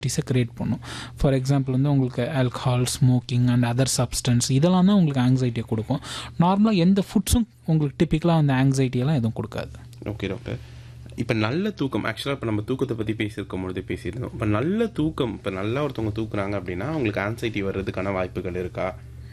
டிஸை create பண்ணும் for example வந்து உங்களுக்கு alcohol smoking and other substance இதெல்லாம் தான் உங்களுக்கு ஆங்ஸைட்டியை கொடுக்கும் நார்மலாக எந்த ஃபுட்ஸும் உங்களுக்கு டிப்பிக்கலாக அந்த ஆங்ஸைட்டியெல்லாம் எதுவும் கொடுக்காது ஓகே டாக்டர் இப்போ நல்ல தூக்கம் ஆக்சுவலாக இப்போ நம்ம தூக்கத்தை பற்றி பேசியிருக்கும் பொழுது பேசியிருந்தோம் இப்போ நல்ல தூக்கம் இப்போ நல்லா ஒருத்தவங்க தூக்குறாங்க அப்படின்னா அவங்களுக்கு ஆன்சைட்டி வர்றதுக்கான வாய்ப்புகள் இருக்கா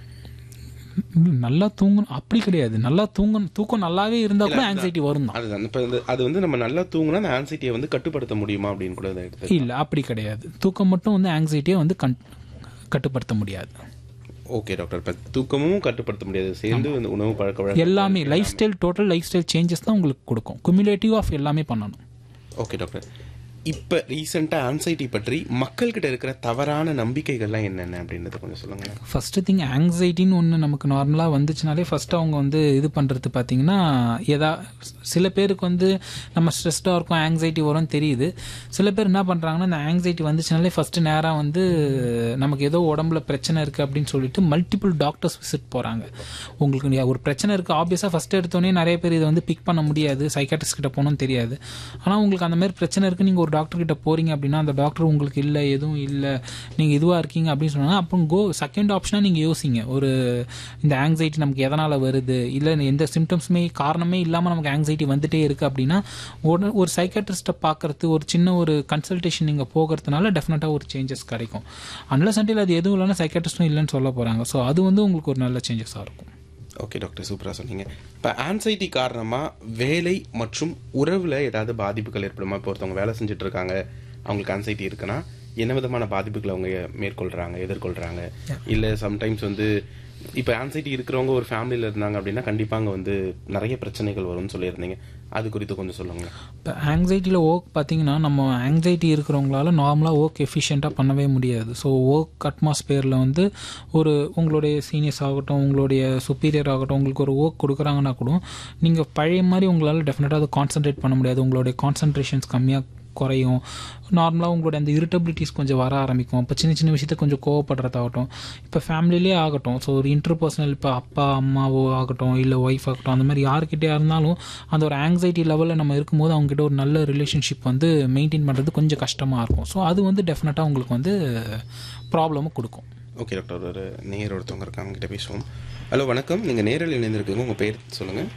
ம், நல்லா தூங்கணும் அப்படி கிடையாது நல்லா தூங்கணும் தூக்கம் நல்லாவே இருந்தால் கூட ஆங்ஸைட்டி வரும் தான் அதுதான் இப்போ இந்த- அது வந்து நம்ம நல்லா தூங்குனா அந்த ஆன்சைட்டியை வந்து கட்டுப்படுத்த முடியுமா அப்படின்னு கூட இதை எடுத்து இல்லை அப்படி கிடையாது தூக்கம் மட்டும் வந்து ஆங்ஸைட்டியை வந்து கண் கட்டுப்படுத்த முடியாது ஓகே டாக்டர் இப்போ தூக்கமும் கட்டுப்படுத்த முடியாது சேர்ந்து இந்த உணவு பழக்க வழக்கம் எல்லாமே lifestyle total lifestyle changes தான் உங்களுக்கு கொடுக்கும் குமுலேட்டிவ் ஆஃப் எல்லாமே பண்ணணும் ஓகே டாக்டர் இப்போ ரீசெண்டாக ஆன்சைட்டி பற்றி மக்கள்கிட்ட இருக்கிற தவறான நம்பிக்கைகள்லாம் என்னென்ன அப்படின்றத கொஞ்சம் சொல்லுங்களேன் ஃபஸ்ட்டு திங் ஆங்ஸைட்டின்னு ஒன்று நமக்கு நார்மலாக வந்துச்சுனாலே ஃபஸ்ட்டு அவங்க வந்து இது பண்ணுறது பார்த்தீங்கன்னா எதா சில பேருக்கு வந்து நம்ம ஸ்ட்ரெஸ்டாக இருக்கும் ஆங்ஸைட்டி வரும்னு தெரியுது சில பேர் என்ன பண்ணுறாங்கன்னா இந்த ஆங்ஸைட்டி வந்துச்சுனாலே ஃபஸ்ட்டு நேராக வந்து நமக்கு ஏதோ உடம்புல பிரச்சனை இருக்குது அப்படின்னு சொல்லிட்டு மல்டிபிள் டாக்டர்ஸ் விசிட் போகிறாங்க உங்களுக்கு நீ- ஒரு பிரச்சனை இருக்குது ஆப்வியஸாக ஃபஸ்ட்டு எடுத்தோடனே நிறைய பேர் இதை வந்து பிக் பண்ண முடியாது சைக்காட்ரிஸ்ட் கிட்ட போகணும்னு தெரியாது ஆனால் உங்களுக்கு அந்த மாதிரி பிரச்சனை இருக்குது நீங்கள் ஒரு டாக்டர் கிட்ட போகிறீங்க அப்படின்னா அந்த டாக்டர் உங்களுக்கு இல்லை எதுவும் இல்லை நீங்கள் இதுவாக இருக்கீங்க அப்படின்னு சொன்னாங்க அப்புறம் கோ செகண்ட் ஆப்ஷனாக நீங்கள் யோசிங்க ஒரு இந்த ஆங்ஸைட்டி நமக்கு எதனால் வருது இல்லை எந்த சிம்டம்ஸுமே காரணமே இல்லாமல் நமக்கு ஆங்ஸைட்டி வந்துட்டே இருக்குது அப்படின்னா உடனே ஒரு சைக்காட்ரிஸ்ட்டை பார்க்கறது ஒரு சின்ன ஒரு கன்சல்டேஷன் நீங்கள் போகிறதுனால டெஃபினட்டாக ஒரு சேஞ்சஸ் கிடைக்கும் அன்லஸ் அண்டில் அது எதுவும் இல்லைன்னா சைக்காட்ரிஸ்டும் இல்லைன்னு சொல்ல போகிறாங்க ஸோ அது வந்து உங்களுக்கு ஒரு நல்ல சேஞ்சஸாக இருக்கும் ஓகே டாக்டர் சூப்பராக சொன்னீங்க இப்போ ஆன்சைட்டி காரணமாக வேலை மற்றும் உறவில் ஏதாவது பாதிப்புகள் ஏற்படுமா இப்போ ஒருத்தவங்க வேலை செஞ்சுட்டு இருக்காங்க அவங்களுக்கு ஆன்சைட்டி இருக்குன்னா என்ன விதமான பாதிப்புகளை அவங்க மேற்கொள்கிறாங்க எதிர்கொள்கிறாங்க இல்லை சம்டைம்ஸ் வந்து இப்போ ஆன்சைட்டி இருக்கிறவங்க ஒரு ஃபேமிலியில் இருந்தாங்க அப்படின்னா கண்டிப்பாக அங்கே வந்து நிறைய பிரச்சனைகள் வரும்னு சொல்லியிருந்தீங்க அது குறித்து கொஞ்சம் சொல்லுங்களேன் இப்போ ஆங்ஸைட்டியில் ஒர்க் பார்த்தீங்கன்னா நம்ம ஆங்ஸைட்டி இருக்கிறவங்களால நார்மலாக ஒர்க் எஃபிஷியண்ட்டாக பண்ணவே முடியாது ஸோ ஒர்க் அட்மாஸ்பியரில் வந்து ஒரு உங்களுடைய சீனியர்ஸ் ஆகட்டும் உங்களுடைய சுப்பீரியர் ஆகட்டும் உங்களுக்கு ஒரு ஒர்க் கொடுக்குறாங்கன்னா கூட நீங்கள் பழைய மாதிரி உங்களால் டெஃபினட்டாக அதை கான்சென்ட்ரேட் பண்ண முடியாது உங்களுடைய கான்சன்ட்ரேஷன்ஸ் கம்மியாக குறையும் நார்மலாக உங்களோட அந்த இரிட்டபிலிட்டிஸ் கொஞ்சம் வர ஆரம்பிக்கும் இப்போ சின்ன சின்ன விஷயத்த கொஞ்சம் கோவப்படுறதாகட்டும் இப்போ ஃபேமிலிலே ஆகட்டும் ஸோ ஒரு இன்டர்பர்சனல் இப்போ அப்பா அம்மாவோ ஆகட்டும் இல்லை ஒய்ஃப் ஆகட்டும் அந்த மாதிரி யாருக்கிட்டே இருந்தாலும் அந்த ஒரு ஆங்ஸைட்டி லெவலில் நம்ம இருக்கும்போது அவங்ககிட்ட ஒரு நல்ல ரிலேஷன்ஷிப் வந்து மெயின்டைன் பண்ணுறது கொஞ்சம் கஷ்டமாக இருக்கும் ஸோ அது வந்து டெஃபினட்டாக உங்களுக்கு வந்து ப்ராப்ளமும் கொடுக்கும் ஓகே டாக்டர் ஒரு நேயர் ஒருத்தவங்க இருக்காங்க கிட்ட பேசுவோம் ஹலோ வணக்கம் நீங்கள் நேரில் இணைந்திருக்கீங்க உங்கள் பேர் சொல்லுங்கள்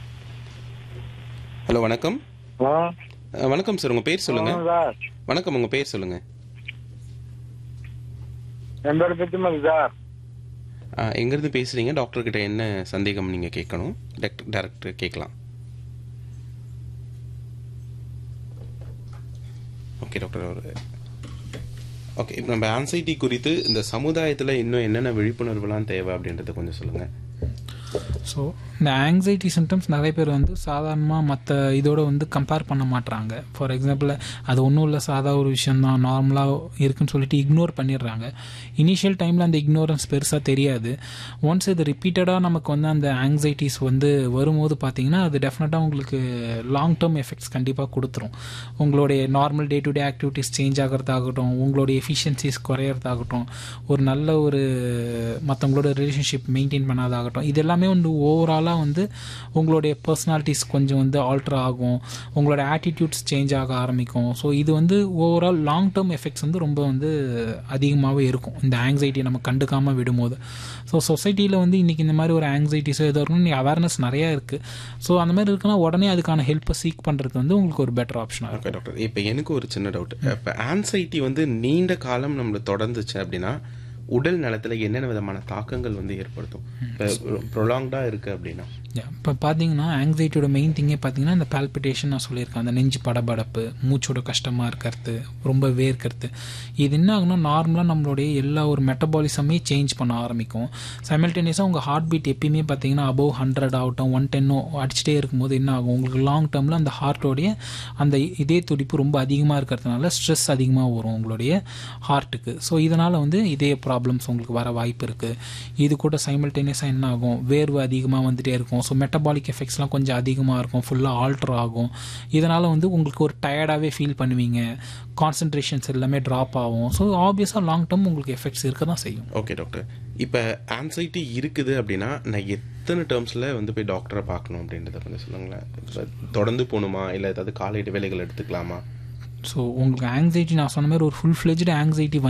ஹலோ வணக்கம் ஹலோ அஹ், வணக்கம் சார் உங்கள் பேர் சொல்லுங்கள் சார் வணக்கம் உங்கள் பேர் சொல்லுங்கள் என் பேர் பித்துமதி சார் எங்கேருந்து பேசுகிறீங்க டாக்டர் கிட்ட என்ன சந்தேகம் நீங்கள் கேட்கணும் டாக்டர் டேரக்டர் கேட்கலாம் ஓகே டாக்டர் ஒரு ஓகே இப்போ நம்ம ஆன்சைட்டி குறித்து இந்த சமுதாயத்தில் இன்னும் என்னென்ன விழிப்புணர்வுலாம் தேவை அப்படின்றத கொஞ்சம் சொல்லுங்கள் ஸோ இந்த ஆங்ஸைட்டி சிம்டம்ஸ் நிறைய பேர் வந்து சாதாரணமாக மற்ற இதோட வந்து கம்பேர் பண்ண மாட்றாங்க ஃபார் எக்ஸாம்பிள் அது ஒன்றும் இல்லை சாதா ஒரு விஷயந்தான் நார்மலாக இருக்குன்னு சொல்லிட்டு இக்னோர் பண்ணிடுறாங்க இனிஷியல் டைமில் அந்த இக்னோரன்ஸ் பெருசாக தெரியாது ஒன்ஸ் இது ரிப்பீட்டடாக நமக்கு வந்து அந்த ஆங்ஸைட்டிஸ் வந்து வரும்போது பார்த்தீங்கன்னா அது டெஃபினட்டாக உங்களுக்கு லாங் டேர்ம் எஃபெக்ட்ஸ் கண்டிப்பாக கொடுத்துரும் உங்களுடைய normal day to day activities change ஆகிறதாகட்டும் உங்களுடைய எஃபிஷியன்சிஸ் குறையிறதாகட்டும் ஒரு நல்ல ஒரு மற்றவங்களோட ரிலேஷன்ஷிப் மெயின்டைன் பண்ணாதாகட்டும் இது எல்லாமே வந்து ஓவராலாக வந்து உங்களுடைய பர்சனாலிட்டிஸ் கொஞ்சம் வந்து ஆல்டர் ஆகும் உங்களோட ஆட்டிடியூட்ஸ் சேஞ்ச் ஆக ஆரம்பிக்கும் ஸோ இது வந்து ஓவரால் லாங் டேர்ம் எஃபெக்ட்ஸ் வந்து ரொம்ப வந்து அதிகமாகவே இருக்கும் இந்த ஆங்ஸைட்டியை நம்ம கண்டுக்காமல் விடும்போது ஸோ சொசைட்டியில் வந்து இன்றைக்கி இந்த மாதிரி ஒரு ஆங்ஸைட்டிஸோ ஏதோ இருக்கணும் இன்றைக்கி அவேர்னஸ் நிறையா இருக்குது ஸோ அந்த மாதிரி இருக்குன்னா உடனே அதுக்கான ஹெல்ப்பை சீக் பண்ணுறது வந்து உங்களுக்கு ஒரு பெட்டர் ஆப்ஷனாக இருக்கும் ஓகே டாக்டர் இப்போ எனக்கு ஒரு சின்ன டவுட் இப்போ ஆன்சைட்டி வந்து நீண்ட காலம் நம்மளை தொடர்ந்துச்சு அப்படின்னா உடல் நலத்தில் என்னென்ன விதமான தாக்கங்கள் வந்து ஏற்படுத்தும் இப்போ ப்ரொலாங்டாக இருக்குது அப்படின்னா இப்போ பார்த்தீங்கன்னா ஆங்ஸைட்டியோட மெயின் திங்கே பார்த்தீங்கன்னா இந்த பால்பிட்டேஷன் நான் சொல்லியிருக்கேன் அந்த நெஞ்சு படபடப்பு மூச்சோட கஷ்டமாக இருக்கிறது ரொம்ப வேர்க்கிறது இது என்ன ஆகுனா நார்மலாக நம்மளுடைய எல்லா ஒரு மெட்டபாலிசமே சேஞ்ச் பண்ண ஆரம்பிக்கும் சைமல்டேனியஸாக உங்கள் ஹார்ட் பீட் எப்பயுமே பார்த்தீங்கன்னா அபவ் ஹண்ட்ரட் ஆகட்டும் ஒன் டென்னோ அடிச்சுட்டே இருக்கும்போது என்ன ஆகும் உங்களுக்கு லாங் டேர்மில் அந்த ஹார்ட்டோடைய அந்த இதே துடிப்பு ரொம்ப அதிகமாக இருக்கிறதுனால ஸ்ட்ரெஸ் அதிகமாக வரும் உங்களுடைய ஹார்ட்டுக்கு ஸோ இதனால் வந்து இதே ப்ராப்ளம்ஸ் உங்களுக்கு வர வாய்ப்பு இருக்குது இது கூட சைமல்டேனியஸாக என்ன ஆகும் வேர்வை அதிகமாக வந்துட்டே இருக்கும் ஸோ மெட்டபாலிக் எஃபெக்ட்ஸ்லாம் கொஞ்சம் அதிகமாக இருக்கும் ஃபுல்லாக ஆல்ட்ரு ஆகும் இதனால் வந்து உங்களுக்கு ஒரு டயர்டாகவே ஃபீல் பண்ணுவீங்க கான்சன்ட்ரேஷன்ஸ் எல்லாமே ட்ராப் ஆகும் ஸோ ஆப்வியஸாக லாங் டேர்ம் உங்களுக்கு எஃபெக்ட்ஸ் இருக்க தான் செய்யும் ஓகே டாக்டர் இப்போ ஆன்சைட்டி இருக்குது அப்படின்னா நான் எத்தனை டேர்ம்ஸில் வந்து போய் டாக்டரை பார்க்கணும் அப்படின்றத கொஞ்சம் சொல்லுங்களேன் இப்ப தொடர்ந்து போகணுமா இல்லை ஏதாவது கால இடைவேளைகள் எடுத்துக்கலாமா ஸோ உங்களுக்கு ஆங்ஸைட்டி நான் சொன்ன மாதிரி ஒரு ஃபுல் ஃப்ளெஜ்டு ஆங்ஸைட்டி